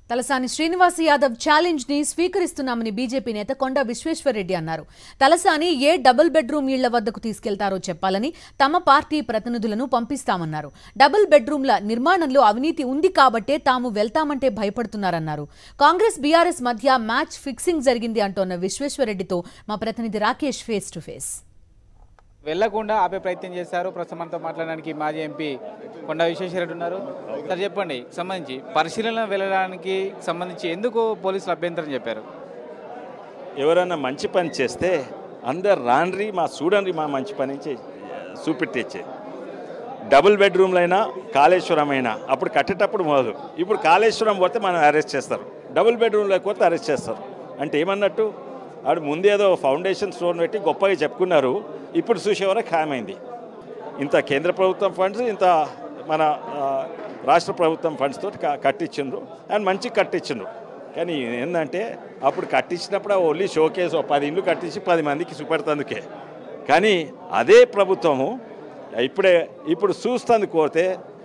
Talasani Srinivas Yadav challenge ని స్వీకరిస్తున్నామని BJP నేత కొండ విశ్వేశ్వరరెడ్డి అన్నారు తలసాని ఏ డబుల్ బెడ్రూమ్ ఇళ్ల వద్దకు తీసుకెళ్తారో చెప్పాలని తమ పార్టీ ప్రతినిధులను పంపిస్తామన్నారు డబుల్ బెడ్రూమ్ల నిర్మాణంలో అవినీతి ఉంది కాబట్టే తాము వెళ్తామంటే భయపడుతున్నారన్నారు కాంగ్రెస్ బీఆర్ఎస్ మధ్య మ్యాచ్ ఫిక్సింగ్ జరిగింది అంటోన్న విశ్వేశ్వరరెడ్డితో మా ప్రతినిధి రాకేష్ ఫేస్ టు ఫేస్ వెళ్లకుండా ఆపే ప్రయత్నం చేశారు ప్రస్తుతం మనతో మాట్లాడడానికి మాజీ ఎంపీ కొండా విశ్వేశ్వరరెడ్డి ఉన్నారు సార్ చెప్పండి సంబంధించి పరిశీలన వెళ్ళడానికి సంబంధించి ఎందుకు పోలీసులు అభ్యంతరం చెప్పారు ఎవరైనా మంచి పని చేస్తే అందరు రాండ్రి మా చూడండి మా మంచి పని చే- చూపెట్టేచ్చే డబుల్ బెడ్రూమ్లు అయినా కాళేశ్వరం అయినా అప్పుడు కట్టేటప్పుడు మొదలు ఇప్పుడు కాళేశ్వరం పోతే మనం అరెస్ట్ చేస్తారు డబుల్ బెడ్రూమ్ లేకపోతే అరెస్ట్ చేస్తారు అంటే ఏమన్నట్టు ఆడు ముందేదో ఫౌండేషన్ స్టోన్ పెట్టి గొప్పగా చెప్పుకున్నారు ఇప్పుడు చూసేవరకు ఖాయమైంది ఇంత కేంద్ర ప్రభుత్వం ఫండ్స్ ఇంత మన ఆ, రాష్ట్ర ప్రభుత్వం ఫండ్స్ తోటి క- కట్టించిండ్రు అండ్ మంచి కట్టించిండ్రు కానీ ఏంటంటే అప్పుడు కట్టించినప్పుడు ఓన్లీ షోకేస్ ఓ పది ఇండ్లు కట్టించి పది మందికి చూపెడుతందుకే కానీ అదే ప్రభుత్వము ఇప్పుడే ఇప్పుడు చూస్తుంది కోరితే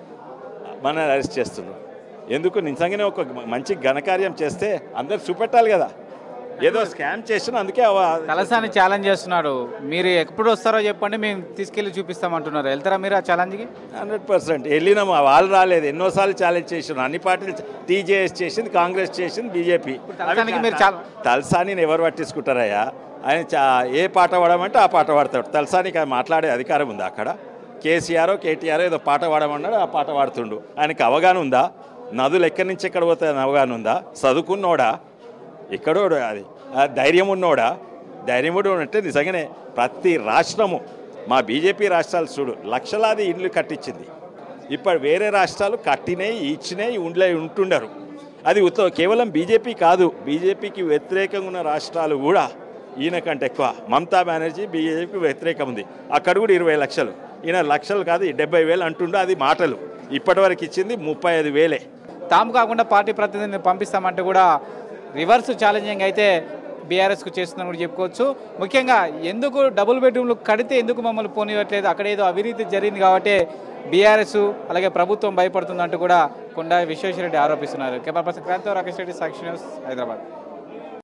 మనల్ని అరెస్ట్ చేస్తున్నారు ఎందుకు నిజంగానే ఒక మంచి ఘనకార్యం చేస్తే అందరు చూపెట్టాలి కదా ఏదో స్కామ్ చేసిన అందుకే అవ- తలసాని ఛాలెంజ్ చేస్తున్నాడు మీరు ఎప్పుడు వస్తారో చెప్పండి మేము తీసుకెళ్లి చూపిస్తామంటున్నారు వెళ్తారా మీరు ఆ ఛాలెంజ్కి హండ్రెడ్ పర్సెంట్ వెళ్ళినాం వాళ్ళు రాలేదు ఎన్నోసార్లు ఛాలెంజ్ చేసినాం అన్ని పార్టీలు టీజేఎస్ చేసింది కాంగ్రెస్ చేసింది బీజేపీ తలసానికి మీరు చాలా తలసానిని ఎవరు పట్టించుకుంటారయ్యా ఆయన చా- ఏ పాట పాడమంటే ఆ పాట పాడతాడు తలసానికి ఆయన మాట్లాడే అధికారం ఉందా అక్కడ కేసీఆర్ కేటీఆర్ ఏదో పాట పాడమన్నాడు ఆ పాట పాడుతుండు ఆయనకి అవగాహన ఉందా నదులు ఎక్కడి నుంచి ఎక్కడ పోతాయని అవగాహన ఉందా చదువుకున్నోడా ఎక్కడోడు అది ఆ ధైర్యం ఉన్నోడా ధైర్యం కూడా అంటే నిజంగానే ప్రతి రాష్ట్రము మా బీజేపీ రాష్ట్రాలు చూడు లక్షలాది ఇండ్లు కట్టించింది ఇప్పుడు వేరే రాష్ట్రాలు కట్టినాయి ఇచ్చినాయి ఉండే ఉంటుండరు అది ఉత్త కేవలం బీజేపీ కాదు బీజేపీకి వ్యతిరేకంగా ఉన్న రాష్ట్రాలు కూడా ఈయన కంటే ఎక్కువ మమతా బెనర్జీ బీజేపీకి వ్యతిరేకం ఉంది అక్కడ కూడా ఇరవై లక్షలు ఈయన లక్షలు కాదు డెబ్బై వేలు అంటుండో అది మాటలు ఇప్పటివరకు ఇచ్చింది ముప్పై ఐదు వేలే తాము కాకుండా పార్టీ ప్రతినిధిని పంపిస్తామంటే కూడా రివర్స్ ఛాలెంజింగ్ అయితే బీఆర్ఎస్కు చేస్తుందని కూడా చెప్పుకోవచ్చు ముఖ్యంగా ఎందుకు డబుల్ బెడ్రూమ్లు కడితే ఎందుకు మమ్మల్ని పోనివ్వట్లేదు అక్కడ ఏదో అవినీతి జరిగింది కాబట్టి బీఆర్ఎస్ అలాగే ప్రభుత్వం భయపడుతుందంటూ కూడా కొండా విశ్వేశ్వరరెడ్డి ఆరోపిస్తున్నారు camera person Kranti Rakesh Reddy Sakshi news Hyderabad